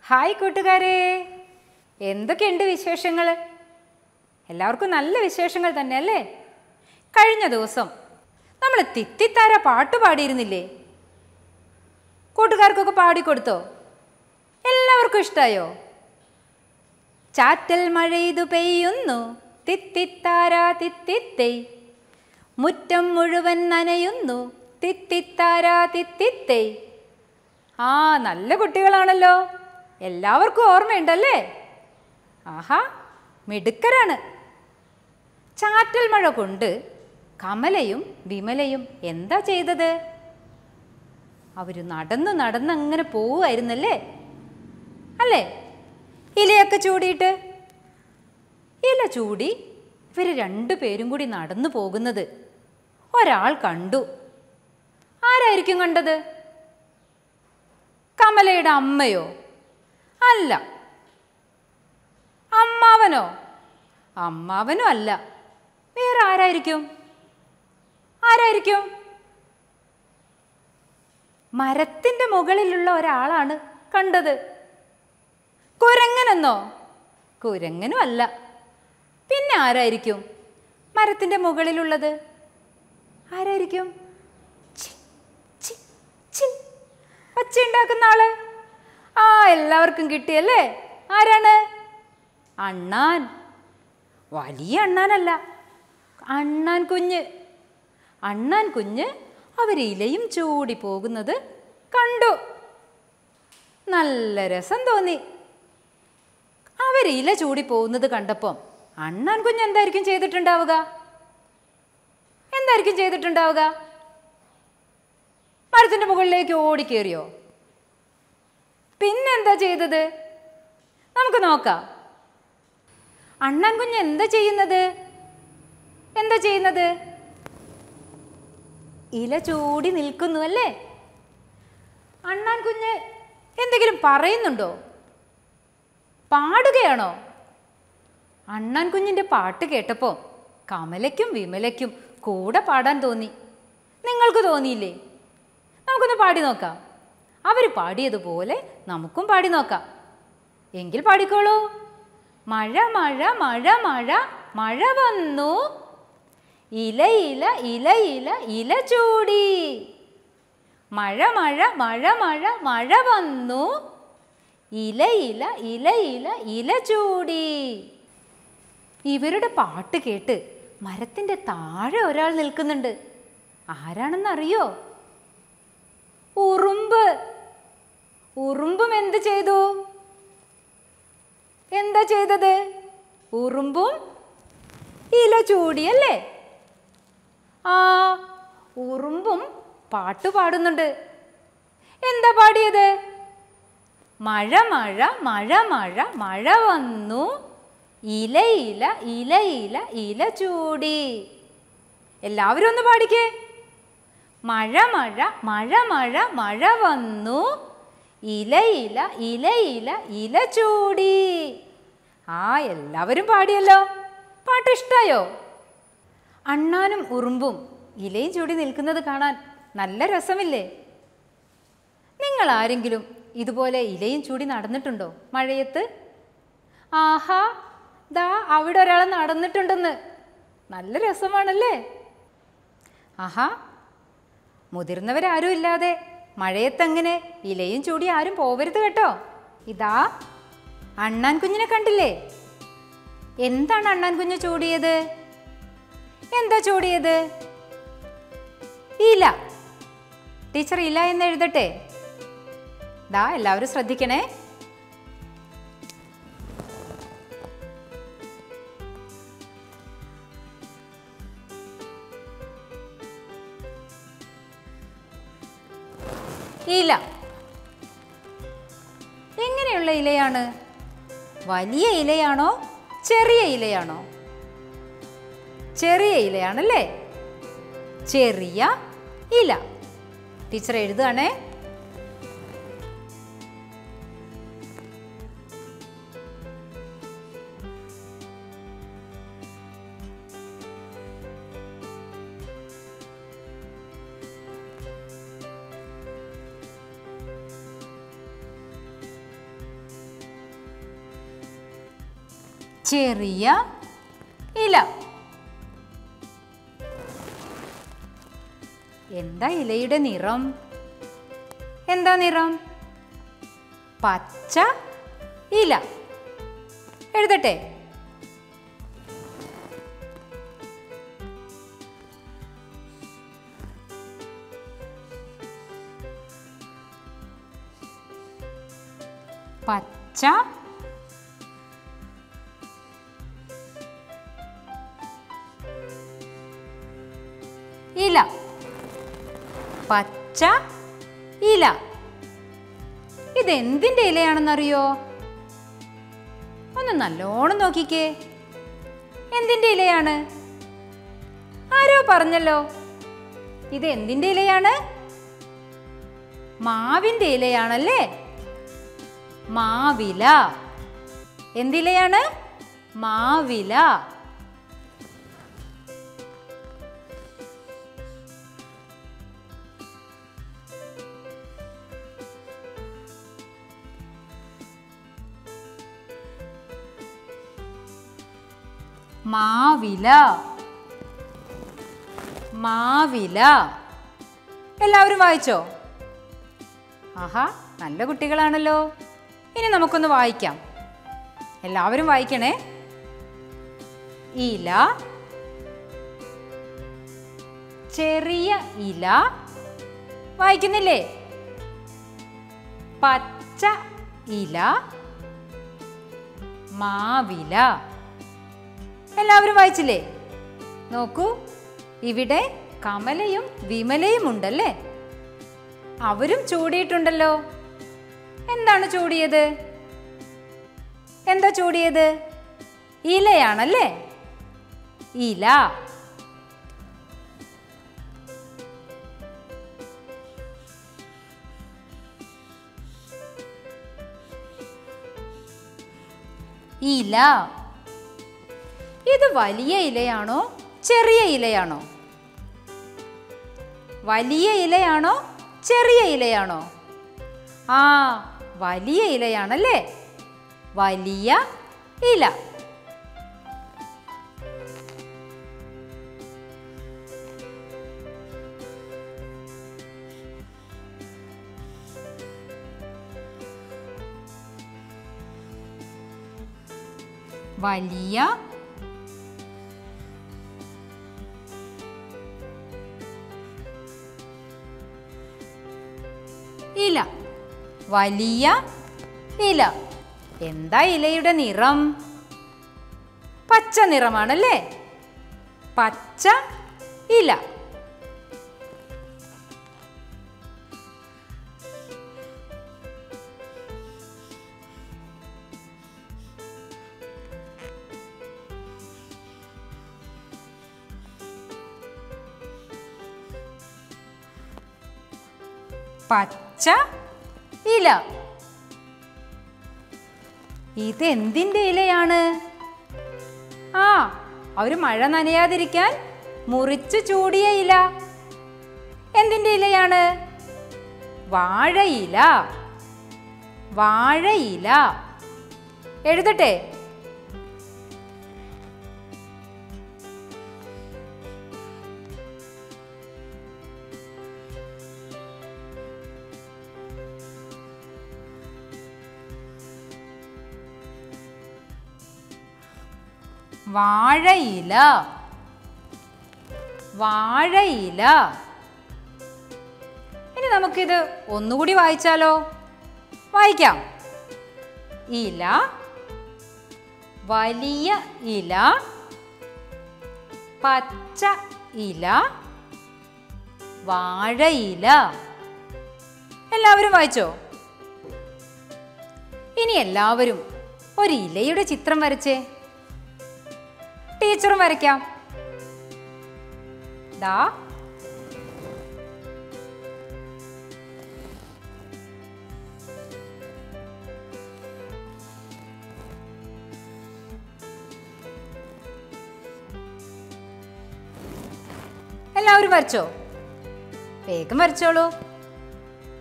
Hi കൂട്ടുകാരെ എന്തൊക്കെയുണ്ട് വിശേഷങ്ങൾ എല്ലാവർക്കും നല്ല വിശേഷങ്ങൾ തന്നെ അല്ലേ കഴിഞ്ഞ ദിവസം നമ്മൾ തിത്തിത്താര പാട്ട് പാടിയിരുന്നില്ലേ കൂട്ടുകാർക്കൊക്കെ പാടിക്കൊടുത്തോ എല്ലാവർക്കും ഇഷ്ടായോ ചാറ്റൽ മഴയിതു പെയ്യുന്നു തിത്തിത്താര തിത്തിത്തൈ മുറ്റം മുഴുവൻ നനയുന്നു തിത്തിത്താര തിത്തിത്തൈ ആ നല്ല കുട്ടികളാണല്ലോ എല്ലാവർക്കും ഓർമ്മയുണ്ടല്ലേ ആഹാ മിടുക്കരാണ് ചാറ്റൽ മഴ കൊണ്ട് കമലയും വിമലയും എന്താ ചെയ്തത് അവർ നടന്ന് നടന്ന് അങ്ങനെ പോവുമായിരുന്നല്ലേ അല്ലേ ഇലയൊക്കെ ചൂടിയിട്ട് ഇല ചൂടി ഇവർ രണ്ടുപേരും കൂടി നടന്നു പോകുന്നത് ഒരാൾ കണ്ടു ആരായിരിക്കും കണ്ടത് കമലയുടെ അമ്മയോ അല്ല അമ്മാവനോ അമ്മാവനും അല്ല വേറെ ആരായിരിക്കും ആരായിരിക്കും മരത്തിൻ്റെ മുകളിലുള്ള ഒരാളാണ് കണ്ടത് കുരങ്ങനെന്നോ കുരങ്ങനും അല്ല പിന്നെ ആരായിരിക്കും മരത്തിൻ്റെ മുകളിലുള്ളത് ആരായിരിക്കും ഛി, ഛി, ഛി. ഒച്ചയുണ്ടാക്കുന്ന ആള് ആ എല്ലാവർക്കും കിട്ടിയല്ലേ ആരാണ് അണ്ണാൻ വലിയ അണ്ണാനല്ല അണ്ണാൻ കുഞ്ഞ് അണ്ണാൻ കുഞ്ഞ് അവർ ഇലയും ചൂടി പോകുന്നത് കണ്ടു നല്ല രസം തോന്നി അവർ ഇല ചൂടി പോകുന്നത് കണ്ടപ്പം അണ്ണാൻ കുഞ്ഞ് എന്തായിരിക്കും ചെയ്തിട്ടുണ്ടാവുക എന്തായിരിക്കും ചെയ്തിട്ടുണ്ടാവുക മരത്തിന്റെ മുകളിലേക്ക് ഓടിക്കേറിയോ പിന്നെന്താ ചെയ്തത് നമുക്ക് നോക്കാം അണ്ണാൻ കുഞ്ഞ് എന്താ ചെയ്യുന്നത് എന്താ ചെയ്യുന്നത് ഇല ചൂടി നിൽക്കുന്നു അല്ലേ അണ്ണാൻ കുഞ്ഞ് എന്തെങ്കിലും പറയുന്നുണ്ടോ പാടുകയാണോ അണ്ണാൻ കുഞ്ഞിൻ്റെ പാട്ട് കേട്ടപ്പോൾ കമലയ്ക്കും വിമലയ്ക്കും കൂടെ പാടാൻ തോന്നി നിങ്ങൾക്ക് തോന്നിയില്ലേ നമുക്കൊന്ന് പാടി നോക്കാം അവർ പാടിയതുപോലെ നമുക്കും പാടി നോക്കാം എങ്കിൽ പാടിക്കോളൂ മഴ മഴ മഴ മഴ മഴ വന്നു ഇല ഇല ഇല ഇല ഇല ചൂടി മഴ മഴ മഴ മഴ മഴ വന്നു ഇല ഇല ഇല ഇല ഇല ചൂടി ഇവരുടെ പാട്ട് കേട്ട് മരത്തിൻ്റെ താഴെ ഒരാൾ നിൽക്കുന്നുണ്ട് ആരാണെന്നറിയോ ഉറുമ്പ് ഉറുമ്പും എന്ത് ചെയ്തു എന്താ ചെയ്തത് ഉറുമ്പും ഇല ചൂടിയല്ലേ ആ ഉറുമ്പും പാട്ട് പാടുന്നുണ്ട് എന്താ പാടിയത് മഴ മഴ മഴ മഴ മഴ വന്നു ഇല ഇല ഇല ഇല ഇല ചൂടി എല്ലാവരും ഒന്ന് പാടിക്കേ മഴ മഴ മഴ മഴ മഴ വന്നു ഇല ഇല ഇല ഇല ഇല ചൂടി ആ എല്ലാവരും പാടിയല്ലോ പാട്ട് ഇഷ്ടായോ അണ്ണാനും ഉറുമ്പും ഇലയും ചൂടി നിൽക്കുന്നത് കാണാൻ നല്ല രസമില്ലേ നിങ്ങൾ ആരെങ്കിലും ഇതുപോലെ ഇലയും ചൂടി നടന്നിട്ടുണ്ടോ മഴയത്ത് ആഹാ ദാ അവിടെ ഒരാൾ നടന്നിട്ടുണ്ടെന്ന് നല്ല രസമാണല്ലേ ആഹാ മുതിർന്നവരാരും ഇല്ലാതെ മഴയത്തങ്ങനെ ഇലയും ചൂടി ആരും പോവരുത് കേട്ടോ ഇതാ അണ്ണാൻ കുഞ്ഞിനെ കണ്ടില്ലേ എന്താണ് അണ്ണാൻ കുഞ്ഞ് ചൂടിയത് എന്താ ചൂടിയത് ഇല ടീച്ചർ ഇല എന്ന് എഴുതട്ടെ ദാ എല്ലാവരും ശ്രദ്ധിക്കണേ ഇല എങ്ങനെയുള്ള ഇലയാണ് വലിയ ഇലയാണോ ചെറിയ ഇലയാണോ ചെറിയ ഇലയാണല്ലേ ചെറിയ ഇല ടീച്ചർ എഴുതുകയാണേ ചെറിയ ഇല എന്താ ഇലയുടെ നിറം എന്താ നിറം പച്ച ഇല എഴുതട്ടെ പച്ച ഇല പച്ച ഇല ഇതെന്തിൻ്റെ ഇലയാണെന്നറിയോ ഒന്ന് നല്ലോണം നോക്കിക്കേ എന്തിൻ്റെ ഇലയാണ് ആരോ പറഞ്ഞല്ലോ ഇത് എന്തിൻ്റെ ഇലയാണ് മാവിൻ്റെ ഇലയാണല്ലേ മാവില എന്തിലയാണ് മാവില മാവില മാവില എല്ലാവരും വായിച്ചോ ആഹാ നല്ല കുട്ടികളാണല്ലോ ഇനി നമുക്കൊന്ന് വായിക്കാം എല്ലാവരും വായിക്കണേ ഇല ചെറിയ ഇല വായിക്കുന്നില്ലേ പച്ച ഇല മാവില എല്ലാവരും വായിച്ചില്ലേ നോക്കൂ ഇവിടെ കമലയും വിമലയും ഉണ്ടല്ലേ അവരും ചൂടിയിട്ടുണ്ടല്ലോ എന്താണ് ചൂടിയത് എന്താ ചൂടിയത് ഇലയാണല്ലേ ഇല ഇല ഇത് വലിയ ഇലയാണോ ചെറിയ ഇലയാണോ വലിയ ഇലയാണോ ചെറിയ ഇലയാണോ ആ വലിയ ഇലയാണല്ലേ വലിയ ഇല വലിയ ഇല വലിയ ഇല എന്താ ഇലയുടെ നിറം പച്ച നിറമാണല്ലേ പച്ച ഇല പച്ച ഇല ഇതെന്തിൻ്റെ ഇലയാണ് ആ അവര് മഴ നനയാതിരിക്കാൻ മുറിച്ച് ചൂടിയ ഇല എന്തിൻ്റെ ഇലയാണ് വാഴയില വാഴയില എഴുതട്ടെ വാഴയില വാഴയില ഇനി നമുക്കിത് ഒന്നുകൂടി വായിച്ചാലോ വായിക്കാം ഇല വലിയ ഇല പച്ച ഇല വാഴയില എല്ലാവരും വായിച്ചോ ഇനി എല്ലാവരും ഒരു ഇലയുടെ ചിത്രം വരച്ചേ ടീച്ചറും വരയ്ക്കാം ദാ എല്ലാവരും വരച്ചോ വേഗം വരച്ചോളൂ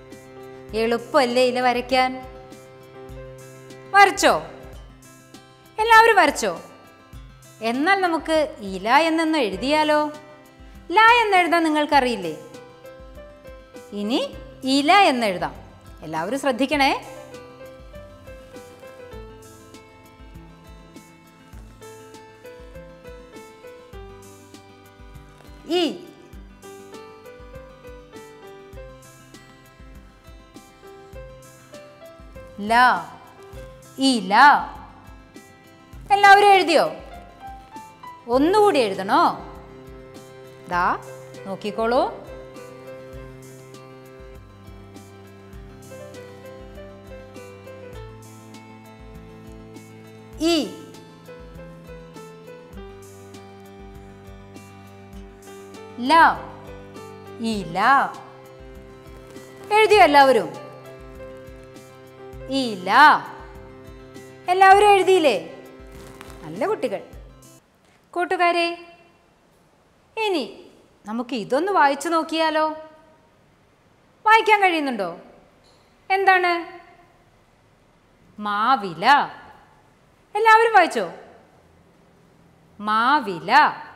എളുപ്പമല്ലേ ഇല വരയ്ക്കാൻ വരച്ചോ എല്ലാവരും വരച്ചോ എന്നാൽ നമുക്ക് ഇല എന്നൊന്ന് എഴുതിയാലോ ല എന്നെഴുതാൻ നിങ്ങൾക്കറിയില്ലേ ഇനി ഇല എന്നെഴുതാം എല്ലാവരും ശ്രദ്ധിക്കണേ ഇ ല ഇല എല്ലാവരും എഴുതിയോ ഒന്നുകൂടി എഴുതണോ ദാ നോക്കിക്കോളൂ ഇ ല ഇല എഴുതിയോ എല്ലാവരും ഇല എല്ലാവരും എഴുതിയില്ലേ നല്ല കുട്ടികൾ കൂട്ടുകാരെ ഇനി നമുക്ക് ഇതൊന്ന് വായിച്ചു നോക്കിയാലോ വായിക്കാൻ കഴിയുന്നുണ്ടോ എന്താണ് മാവില എല്ലാവരും വായിച്ചോ മാവില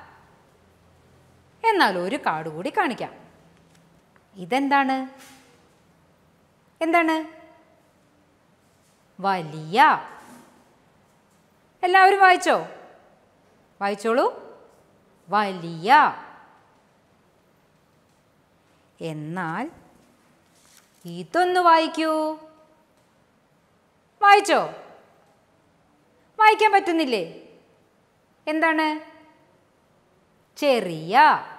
എന്നാൽ ഒരു കാർഡ് കൂടി കാണിക്കാം ഇതെന്താണ് എന്താണ് വലിയ എല്ലാവരും വായിച്ചോ വായിച്ചോളൂ വലിയ എന്നാൽ ഇതൊന്ന് വായിക്കൂ വായിച്ചോ വായിക്കാൻ പറ്റുന്നില്ലേ എന്താണ് ചെറിയ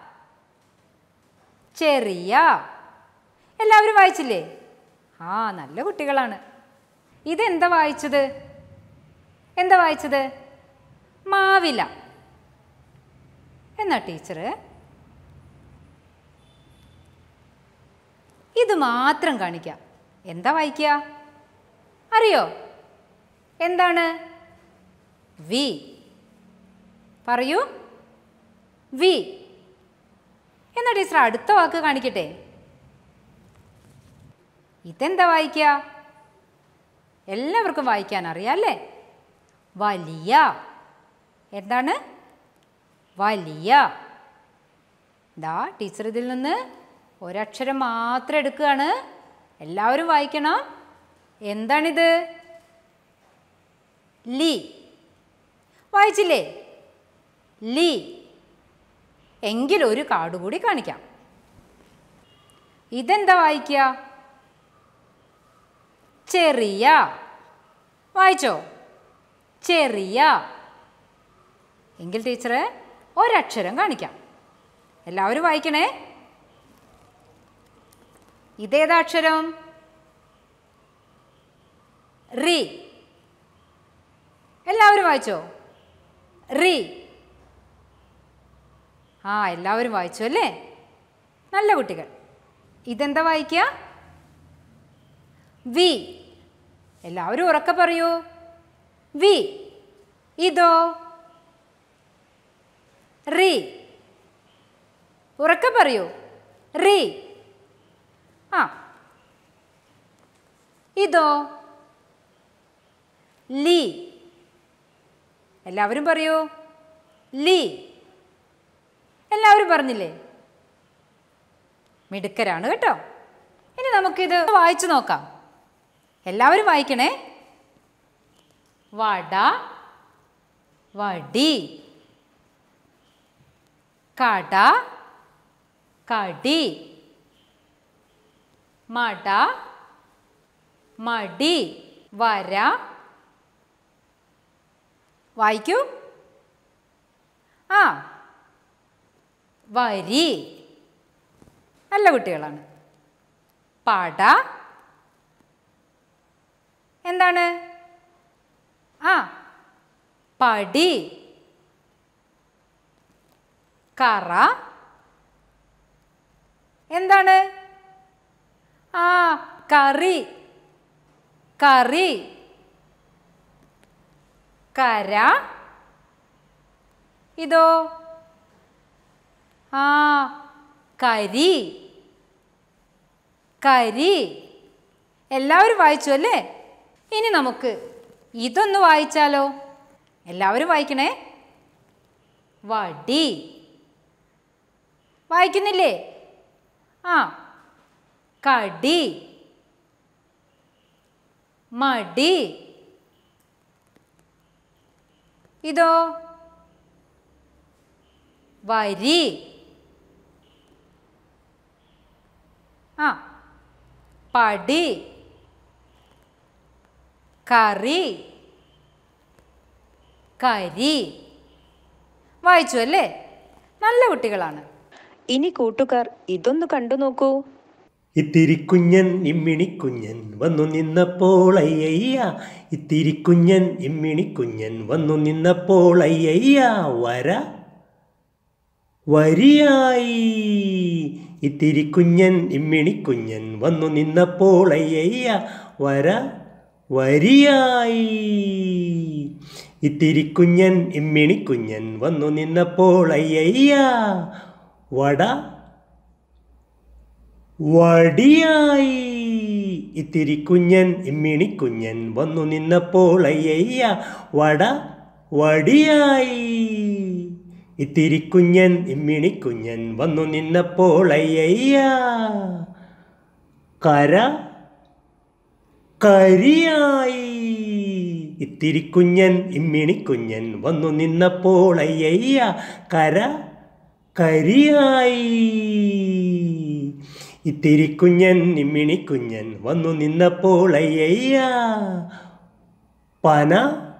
ചെറിയ എല്ലാവരും വായിച്ചില്ലേ ആ നല്ല കുട്ടികളാണ് ഇതെന്താ വായിച്ചത് എന്താ വായിച്ചത് മാവില എന്നാ ടീച്ചറ് ഇത് മാത്രം കാണിക്കാം എന്താ വായിക്കുക അറിയോ എന്താണ് വി പറയൂ വി എന്നാ ടീച്ചർ അടുത്ത വാക്ക് കാണിക്കട്ടെ ഇതെന്താ വായിക്കുക എല്ലാവർക്കും വായിക്കാൻ അറിയാം അല്ലേ വലിയ എന്താണ് വലിയ ദാ ടീച്ചർ ഇതിൽ നിന്ന് ഒരക്ഷരം മാത്രം എടുക്കുകയാണ് എല്ലാവരും വായിക്കണം എന്താണിത് ലി വായിച്ചില്ലേ ലി എങ്കിൽ ഒരു കാർഡ് കൂടി കാണിക്കാം ഇതെന്താ വായിക്കുക ചെറിയ വായിച്ചോ ചെറിയ എങ്കിൽ ടീച്ചറ് ഒരക്ഷരം കാണിക്കാം എല്ലാവരും വായിക്കണേ ഇതേതാ അക്ഷരം റി എല്ലാവരും വായിച്ചോ റി ആ എല്ലാവരും വായിച്ചു അല്ലേ നല്ല കുട്ടികൾ ഇതെന്താ വായിക്കുക വി എല്ലാവരും ഉറക്കെ പറയൂ വി ഇതോ റി ഉറക്കെ പറയൂ റി ആ ഇതോ ലി എല്ലാവരും പറയൂ ലി എല്ലാവരും പറഞ്ഞില്ലേ മിടുക്കരാണ് കേട്ടോ ഇനി നമുക്കിത് വായിച്ചു നോക്കാം എല്ലാവരും വായിക്കണേ വട വടി കട കടി മട മടി വര വായിക്കൂ ആ വരി നല്ല കുട്ടികളാണ് പട എന്താണ് ആ പടി കറ എന്താണ് ആ കറി കറി കര ഇതോ ആ കരി കരി എല്ലാവരും വായിച്ചു അല്ലേ ഇനി നമുക്ക് ഇതൊന്ന് വായിച്ചാലോ എല്ലാവരും വായിക്കണേ വടി വായിക്കുന്നില്ലേ ആ കടി മടി ഇതോ വരി ആ പടി കറി കരി വായിച്ചു അല്ലേ നല്ല കുട്ടികളാണ് ഇനി കൂട്ടുകാർ ഇതൊന്ന് കണ്ടു നോക്കൂ ഇത്തിരി കുഞ്ഞൻ ഇമ്മിണി കുഞ്ഞൻ വന്നു നിന്നപ്പോൾ അയ്യയ്യ ഇത്തിരി കുഞ്ഞൻ ഇമ്മിണി കുഞ്ഞൻ വന്നു നിന്നപ്പോൾ അയ്യയ്യ വര വരിയായി ഇത്തിരി കുഞ്ഞൻ ഇമ്മിണി കുഞ്ഞൻ വന്നു നിന്നപ്പോൾ അയ്യയ്യ വര വരിയായി ഇത്തിരി കുഞ്ഞൻ ഇമ്മിണി കുഞ്ഞൻ വന്നു നിന്നപ്പോൾ അയ്യയ്യ വട വടിയായി ഇത്തിരി കുഞ്ഞൻ ഇമ്മിണി കുഞ്ഞൻ വന്നു നിന്നപ്പോൾ അയ്യയ്യ വട വടിയായി ഇത്തിരി കുഞ്ഞൻ ഇമ്മിണി കുഞ്ഞൻ വന്നു നിന്നപ്പോൾ അയ്യയ്യ കര കരിയായി ഇത്തിരി കുഞ്ഞൻ ഇമ്മിണി കുഞ്ഞൻ വന്നു നിന്നപ്പോൾ അയ്യയ്യ കര കരിയായി ഇത്തിരി കുഞ്ഞൻ ഇമ്മിണി കുഞ്ഞൻ വന്നു നിന്നപ്പോൾ അയ്യയ്യ പന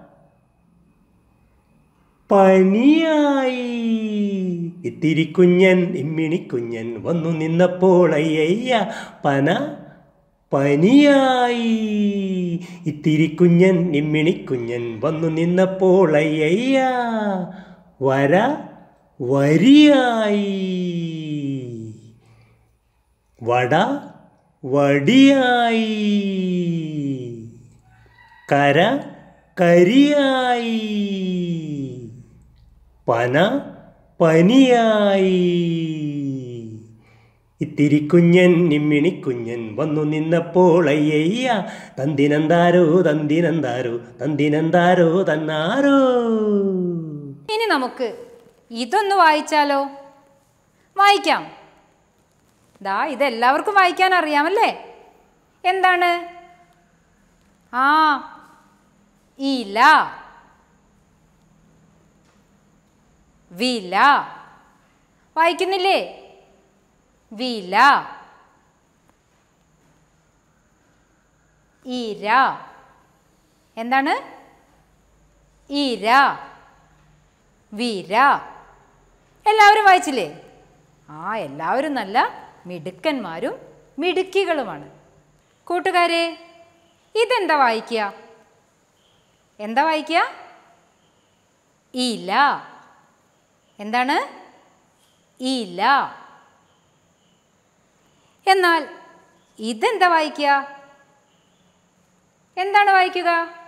പനിയായി ഇത്തിരി കുഞ്ഞൻ ഇമ്മിണി കുഞ്ഞൻ വന്നു നിന്നപ്പോൾ അയ്യയ്യ പന പനിയായി ഇത്തിരി കുഞ്ഞൻ ഇമ്മിണി കുഞ്ഞൻ വന്നു നിന്നപ്പോൾ അയ്യയ്യ വര വരിയായി വട വടിയായി കര കരിയായി പന പനിയായി ഇത്തിരി കുഞ്ഞൻ നിമ്മിണി കുഞ്ഞൻ വന്നു നിന്നപ്പോൾ അയ്യയ്യ തന്തിനന്താരോ തന്തിനന്താരോ തന്തിനന്താരോ തന്നാരോ ഇനി നമുക്ക് ഇതൊന്ന് വായിച്ചാലോ വായിക്കാം ദാ ഇതെല്ലാവർക്കും വായിക്കാൻ അറിയാമല്ലേ എന്താണ് ആ ഇല വില വായിക്കുന്നില്ലേ വില ഇര എന്താണ് ഇര വിര എല്ലാവരും വായിച്ചില്ലേ ആ എല്ലാവരും നല്ല മിടുക്കന്മാരും മിടുക്കികളുമാണ് കൂട്ടുകാരെ ഇതെന്താ വായിക്കുക എന്താ വായിക്കുക ഇല എന്താണ് ഇല എന്നാൽ ഇതെന്താ വായിക്കുക എന്താണ് വായിക്കുക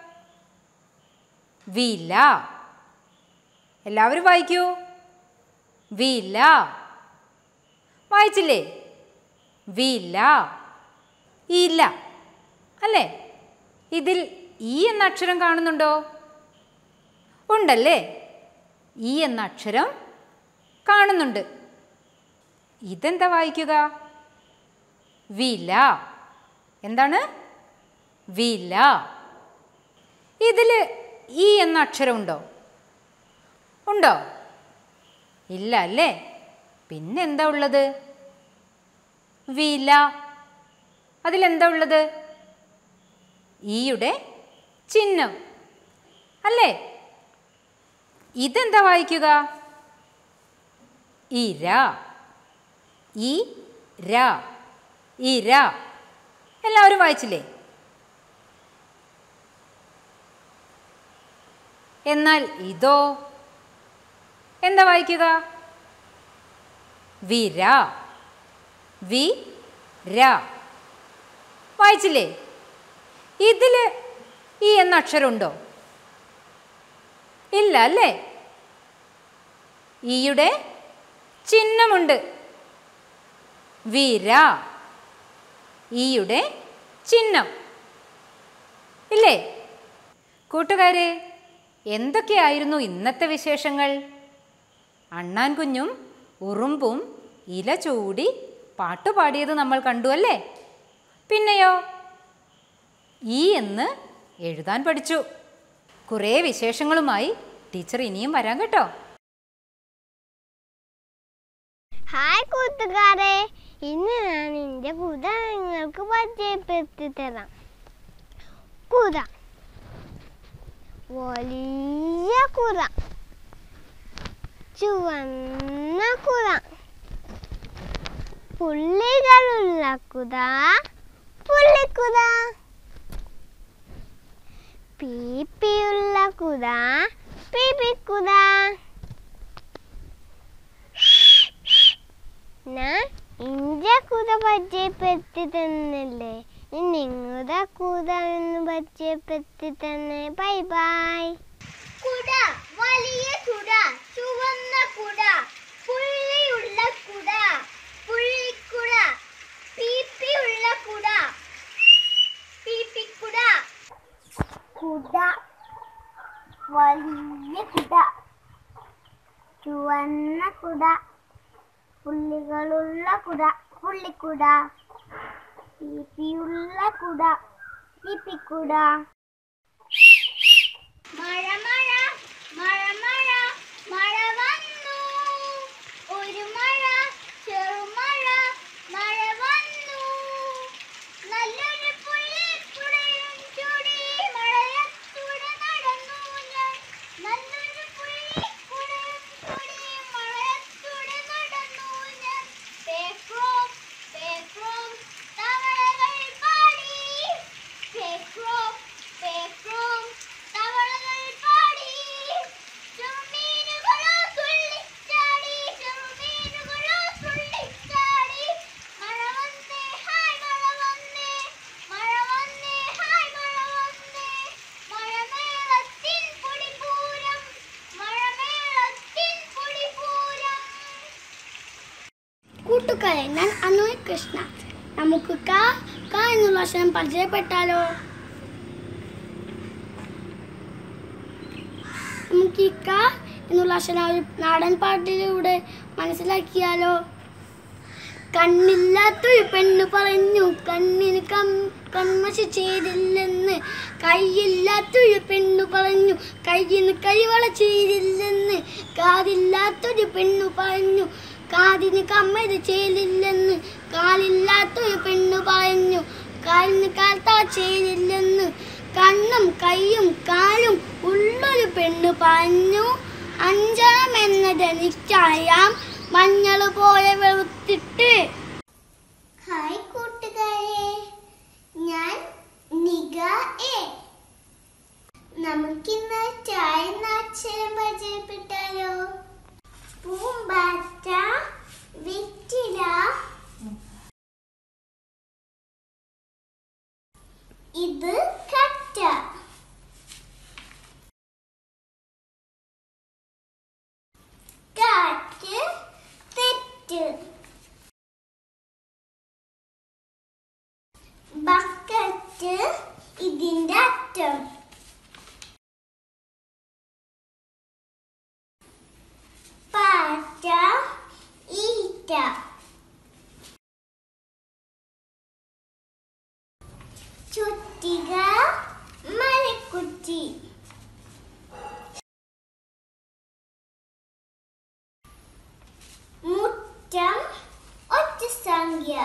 വില എല്ലാവരും വായിക്കൂ വില വായിച്ചില്ലേ വില ഇല അല്ലേ ഇതിൽ ഈ എന്ന അക്ഷരം കാണുന്നുണ്ടോ ഉണ്ടല്ലേ ഈ എന്ന അക്ഷരം കാണുന്നുണ്ട് ഇതെന്താ വായിക്കുക വില എന്താണ് വില ഇതിൽ ഈ എന്ന അക്ഷരം ഉണ്ടോ ഉണ്ടോ ഇല്ല അല്ലേ പിന്നെന്താ ഉള്ളത് വില അതിലെന്താ ഉള്ളത് ഈയുടെ ചിഹ്നം അല്ലേ ഇതെന്താ വായിക്കുക ഇര ഈ ര ഇര എല്ലാവരും വായിച്ചില്ലേ എന്നാൽ ഇതോ എന്താ വായിക്കുക വിര വി ര വായിച്ചില്ലേ ഇതിൽ ഈ എന്ന അക്ഷരമുണ്ടോ ഇല്ല അല്ലേ ഈയുടെ ചിഹ്നമുണ്ട് വിര ഈയുടെ ചിഹ്നം ഇല്ലേ കൂട്ടുകാരെ എന്തൊക്കെയായിരുന്നു ഇന്നത്തെ വിശേഷങ്ങൾ അണ്ണാൻ കുഞ്ഞും ഉറുമ്പും ഇല ചൂടി പാട്ടുപാടിയത് നമ്മൾ കണ്ടു അല്ലേ പിന്നെയോ ഈ എന്ന് എഴുതാൻ പഠിച്ചു കുറേ വിശേഷങ്ങളുമായി ടീച്ചർ ഇനിയും വരാം കേട്ടോ ഹായ് കൂട്ടുകാരെ ഇന്ന് ഞാൻ എൻ്റെ കുത നിങ്ങൾക്ക് പരിചയപ്പെടുത്തി തരാം കുത വലിയ കുത ചുവന്ന കുത പുള്ളികളുള്ള കുത പുള്ളിക്കുത പീപ്പിയുള്ള കുത പീപ്പിക്കുത ഞാൻ ഇന്റെ കുത പരിചയപ്പെടുത്തി തന്നില്ലേ ഇനി നിങ്ങളുടെ കുത എന്ന് പരിചയപ്പെടുത്തി തന്നെ ബൈ ബൈ കുട വലിയ കുട ചുവന്ന കുട പുള്ളിയുള്ള കുട പുള്ളിക്കുട പീപ്പിയുള്ള കുട പീപ്പിക്കുട കുട വലിയ കുട ചുവന്ന കുട പുള്ളികളുള്ള കുട പുള്ളിക്കുട പീപ്പിയുള്ള കുട പീപ്പിക്കുട മഴ മഴ മഴ മഴ മഴ വന്നു ഒരു മഴ ചെറുമഴ മഴ വന്നു നല്ലൊരു പുള്ളിക്കുടയും ചൂടി മഴയത്തൂടെ നടന്നു ഞാൻ നല്ലൊരു പുള്ളിക്കുടയും ചൂടി മഴയത്തൂടെ നടന്നു ഞാൻ പേക്രോം പേക്രോം തവളകൾ പാടി പേക്രോം പേക്രോം തവളകൾ പാടി ചെറുമീനുകളോ തുള്ളിച്ചാടി ചെറുമീനുകളോ തുള്ളിച്ചാടി മഴ വന്നേ ഹായ് മഴ വന്നേ മഴ വന്നേ ഹായ് മഴ വന്നേ മഴമേളത്തിൻ പൊടിപൂരം മഴമേളത്തിൻ പൊടിപൂരം കൂട്ടുകാരെ ഞാൻ അനോയ് കൃഷ്ണ നമുക്ക് ക ക എന്നുള്ള അക്ഷരം പരിചയപ്പെട്ടാലോ നമുക്ക് ഈ ക എന്നുള്ള അക്ഷരം ഒരു നാടൻ പാട്ടിലൂടെ മനസ്സിലാക്കിയാലോ കണ്ണില്ലാത്തൊരു പെണ്ണ് പറഞ്ഞു കണ്ണിന് കം കൺമശ ചെയ്തില്ലെന്ന് കൈയില്ലാത്തൊരു പെണ്ണു പറഞ്ഞു കയ്യിന് കൈവള ചെയ്തില്ലെന്ന് കാതില്ലാത്തൊരു പെണ്ണു പറഞ്ഞു കാതിന് കമ്മത് ചെയ്തില്ലെന്ന് കാലില്ലാത്തൊരു പെണ്ണു പറഞ്ഞു കാലിന് കാൽത്ത ചെയ്തില്ലെന്ന് കണ്ണും കൈയും കാലും ഉള്ളൊരു പെണ്ണു പറഞ്ഞു അഞ്ചണം എന്നത് നിശ്ചയം മഞ്ഞൾ പോലെ വെളുത്തിട്ട് ഹായ് കൂട്ടുകാരെ ഞാൻ നിഗ എ നമുക്കിന്ന് ചായ നാക്ഷരം പരിചയപ്പെട്ടാലോ പൂമ്പാറ്റ വെറ്റില ഇത് കറ്റ കാറ്റ് തെറ്റ് ബക്കറ്റ് ഇതിന്റെ അറ്റം പാറ്റ ഈറ്റ ചുറ്റിക മരക്കുറ്റി മുറ്റം ഒറ്റ സംഖ്യ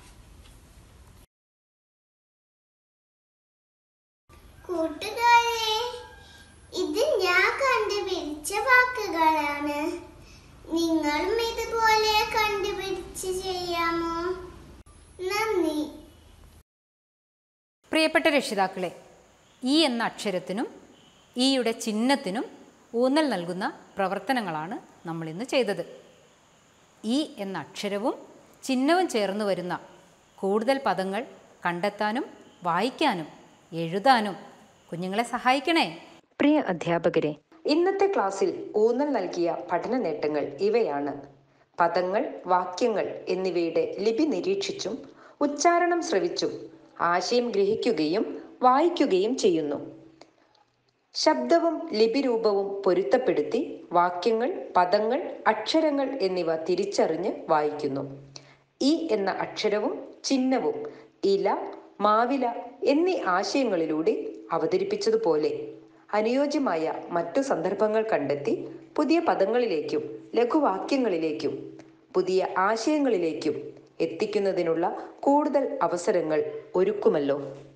കൂട്ടുകാരെ ഇത് ഞാൻ കണ്ടുപിടിച്ച വാക്കുകളാണ് നിങ്ങളും ഇതുപോലെ കണ്ടുപിടിച്ച് ചെയ്യാമോ നന്ദി പ്രിയപ്പെട്ട രക്ഷിതാക്കളെ ഈ എന്ന അക്ഷരത്തിനും ഈയുടെ ചിഹ്നത്തിനും ഊന്നൽ നൽകുന്ന പ്രവർത്തനങ്ങളാണ് നമ്മൾ ഇന്ന് ചെയ്തത് ഈ എന്ന അക്ഷരവും ചിഹ്നവും ചേർന്ന് വരുന്ന കൂടുതൽ പദങ്ങൾ കണ്ടെത്താനും വായിക്കാനും എഴുതാനും കുഞ്ഞുങ്ങളെ സഹായിക്കണേ പ്രിയ അധ്യാപകരെ ഇന്നത്തെ ക്ലാസ്സിൽ ഊന്നൽ നൽകിയ പഠന നേട്ടങ്ങൾ ഇവയാണ് പദങ്ങൾ വാക്യങ്ങൾ എന്നിവയുടെ ലിപി നിരീക്ഷിച്ചും ഉച്ചാരണം ശ്രവിച്ചും ആശയം ഗ്രഹിക്കുകയും വായിക്കുകയും ചെയ്യുന്നു ശബ്ദവും ലിപിരൂപവും പൊരുത്തപ്പെടുത്തി വാക്യങ്ങൾ പദങ്ങൾ അക്ഷരങ്ങൾ എന്നിവ തിരിച്ചറിഞ്ഞ് വായിക്കുന്നു ഈ എന്ന അക്ഷരവും ചിഹ്നവും ഇല മാവില എന്നീ ആശയങ്ങളിലൂടെ അവതരിപ്പിച്ചതുപോലെ അനുയോജ്യമായ മറ്റു സന്ദർഭങ്ങൾ കണ്ടെത്തി പുതിയ പദങ്ങളിലേക്കും ലഘുവാക്യങ്ങളിലേക്കും പുതിയ ആശയങ്ങളിലേക്കും എത്തിക്കുന്നതിനുള്ള കൂടുതൽ അവസരങ്ങൾ ഒരുക്കുമല്ലോ